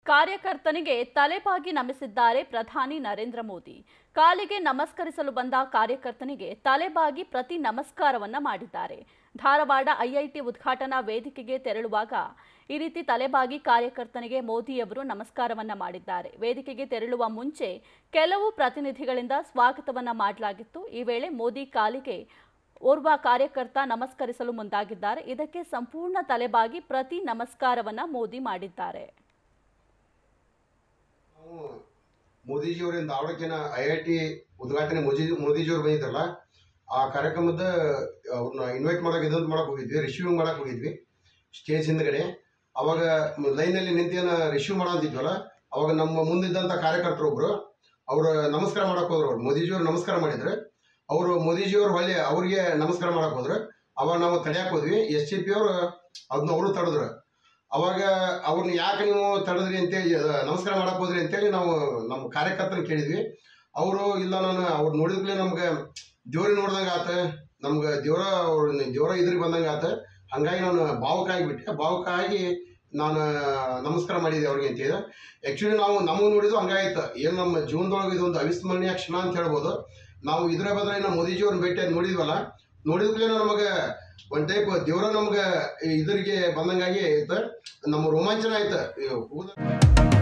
ಕಾರ್ಯಕರ್ತನಿಗೆ ತಲೆಬಾಗಿ ನಮಿಸಿದ್ದಾರೆ ಪ್ರಧಾನಿ ನರೇಂದ್ರ ಮೋದಿ ಕಾಲಿಗೆ ನಮಸ್ಕರಿಸಲು ಬಂದ ಕಾರ್ಯಕರ್ತನಿಗೆ ತಲೆಬಾಗಿ ಪ್ರತಿ ನಮಸ್ಕಾರವನ್ನ ಮಾಡಿದ್ದಾರೆ ಧಾರವಾಡ ಐಐಟಿ ಉದ್ಘಾಟನಾ ವೇದಿಕೆಗೆ ತೆರಳುವಾಗ ಈ ರೀತಿ ತಲೆಬಾಗಿ ಕಾರ್ಯಕರ್ತನಿಗೆ ಮೋದಿಯವರು ನಮಸ್ಕಾರವನ್ನ ಮಾಡಿದ್ದಾರೆ ವೇದಿಕೆಗೆ ತೆರಳುವ ಮುಂಚೆ ಕೆಲವು ಪ್ರತಿನಿಧಿಗಳಿಂದ ಸ್ವಾಗತವನ್ನ ಮಾಡಲಾಗಿತ್ತು ಈ ವೇಳೆ ಮೋದಿ ಕಾಲಿಗೆ ಓರ್ವ ಕಾರ್ಯಕರ್ತ ನಮಸ್ಕರಿಸಲು ಮುಂದಾಗಿದ್ದಾರೆ ಇದಕ್ಕೆ ಸಂಪೂರ್ಣ ತಲೆಬಾಗಿ ಪ್ರತಿ ನಮಸ್ಕಾರವನ್ನ ಮೋದಿ ಮಾಡಿದ್ದಾರೆ ನಾವು ಮೋದಿಜಿಯವರಿಂದ ಧಾರವಾಡಕ್ಕಿನ ಐ ಐ ಟಿ ಉದ್ಘಾಟನೆ ಮೋದಿ ಮೋದಿಜಿಯವ್ರು ಬಂದಿದ್ರಲ್ಲ ಆ ಕಾರ್ಯಕ್ರಮದ ಅವ್ರನ್ನ ಇನ್ವೈಟ್ ಮಾಡಕ್ಕೆ ಇದಂತ ಮಾಡಕ್ಕೆ ಹೋಗಿದ್ವಿ ರಿಸೀವಿಂಗ್ ಮಾಡಕ್ಕೆ ಹೋಗಿದ್ವಿ ಸ್ಟೇಜ್ ಹಿಂದ್ಗಡೆ ಅವಾಗ ಲೈನಲ್ಲಿ ನಿಂತೇನ ರಿಸೀವ್ ಮಾಡಂತಿದ್ವಲ್ಲ ಅವಾಗ ನಮ್ಮ ಮುಂದಿದ್ದಂಥ ಕಾರ್ಯಕರ್ತರು ಒಬ್ರು ಅವರು ನಮಸ್ಕಾರ ಮಾಡಕ್ಕೆ ಹೋದ್ರು ಅವ್ರು ಮೋದಿಜಿಯವ್ರು ನಮಸ್ಕಾರ ಮಾಡಿದ್ರು ಅವರು ಮೋದಿಜಿಯವ್ರು ಹೊಳ್ಳಿ ಅವ್ರಿಗೆ ನಮಸ್ಕಾರ ಮಾಡಕ್ಕೆ ಹೋದ್ರು ಅವಾಗ ನಾವು ತಡೆಯಕ್ಕೆ ಹೋದ್ವಿ ಎಸ್ ಸಿ ಪಿ ಅವರು ಅದನ್ನ ಅವರು ತಡೆದ್ರು ಅವಾಗ ಅವ್ರನ್ನ ಯಾಕೆ ನೀವು ತಡೆದ್ರಿ ಅಂತೇಳಿ ಅಹ್, ನಮಸ್ಕಾರ ಮಾಡಕ್ ಹೋದ್ರಿ ಅಂತೇಳಿ ನಾವು ನಮ್ಮ ಕಾರ್ಯಕರ್ತನ ಕೇಳಿದ್ವಿ ಅವರು ಇಲ್ಲ ನಾನು ಅವ್ರು ನೋಡಿದ್ಮೇಲೆ ನಮ್ಗೆ ದೇವ್ರಿ ನೋಡ್ದಂಗೆ ಆತ ನಮ್ಗೆ ದೇವ್ರ ಅವ್ರ ದೇವ್ರ ಇದ್ರಿಗೆ ಬಂದಂಗೆ ಆತ ಹಂಗಾಗಿ ನಾನು ಭಾವುಕ ಆಗಿಬಿಟ್ಟೆ ಭಾವುಕ ಆಗಿ ನಾನು ನಮಸ್ಕಾರ ಮಾಡಿದ್ದೆ ಅವ್ರಿಗೆ ಅಂತ ಹೇಳಿ ಆ್ಯಕ್ಚುಲಿ ನಾವು ನಮಗೆ ನೋಡಿದ್ದು ಹಂಗಾಯ್ತು ಏನು ನಮ್ಮ ಜೀವನದೊಳಗೆ ಇದೊಂದು ಅವಿಸ್ಮರಣೀಯ ಕ್ಷಣ ಅಂತ ಹೇಳ್ಬೋದು ನಾವು ಇದ್ರ ಬದಲಾಗಿ ಮೋದಿಜಿಯವ್ರನ್ನ ಭೇಟಿ ಆಗಿ ನೋಡಿದ್ವಲ್ಲ ನೋಡಿದ್ಮೇಲೆ ನಮಗೆ ಒಂದು ಟೈಪ್ ದೇವ್ರ ನಮ್ಗೆ ಇದ್ರಿಗೆ ಬಂದಂಗಾಗಿ ಆಯ್ತು ನಮ್ಮ ರೋಮಾಂಚನ ಆಯ್ತು ಈ ಹೋದ